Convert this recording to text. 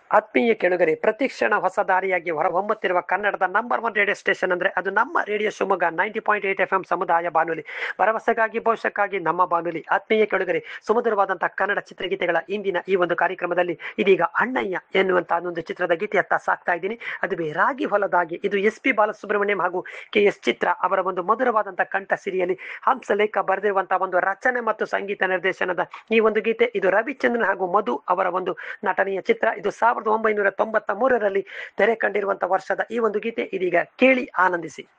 ಆತ್ಮೀಯ ಕೆಳಗರೆ ಪ್ರತಿಕ್ಷಣ ಹೊಸ ದಾರಿಯಾಗಿ ಹೊರಹೊಮ್ಮುತ್ತಿರುವ ಕನ್ನಡದ ನಂಬರ್ ಒನ್ ರೇಡಿಯೋ ಸ್ಟೇಷನ್ ಅಂದ್ರೆ ಅದು ನಮ್ಮ radio Shivamogga ninety point eight F M ಸಮುದಾಯ ಬಾನುಲಿ ಭರವಸೆಗಾಗಿ ಭವಿಷ್ಯಕ್ಕಾಗಿ ನಮ್ಮ ಬಾನುಲಿ ಆತ್ಮೀಯ ಕೆಳಗರೆ ಸುಮಧುರವಾದಂತಹ ಕನ್ನಡ ಚಿತ್ರಗೀತೆಗಳ ಇಂದಿನ ಈ ಒಂದು ಕಾರ್ಯಕ್ರಮದಲ್ಲಿ ಇದೀಗ ಅಣ್ಣಯ್ಯ ಎನ್ನುವಂತಹ ಒಂದು ಚಿತ್ರದ ಗೀತೆಯತ್ತ ಸಾಕ್ತಾ ಇದ್ದೀನಿ ಅದುವೇ ರಾಗಿ ಹೊಲದಾಗಿ ಇದು ಎಸ್ ಪಿ ಬಾಲಸುಬ್ರಹ್ಮಣ್ಯಂ ಹಾಗೂ ಕೆ ಎಸ್ ಚಿತ್ರ ಅವರ ಒಂದು ಮಧುರವಾದಂತಹ ಕಂಠ ಸಿರಿಯಲ್ಲಿ ಹಂಸಲೇಖ ಬರೆದಿರುವಂತಹ ಒಂದು ರಚನೆ ಮತ್ತು ಸಂಗೀತ ನಿರ್ದೇಶನದ ಈ ಒಂದು ಗೀತೆ ಇದು ರವಿಚಂದ್ರನ್ ಹಾಗೂ ಮಧು ಅವರ ಒಂದು ನಟನೆಯ ಚಿತ್ರ ಇದು ಸಾವಿರದ ಒಂಬೈನೂರ ತೊಂಬತ್ತ ಮೂರರಲ್ಲಿ ತೆರೆ ಕಂಡಿರುವಂತಹ ವರ್ಷದ ಈ ಒಂದು ಗೀತೆ ಇದೀಗ ಕೇಳಿ ಆನಂದಿಸಿ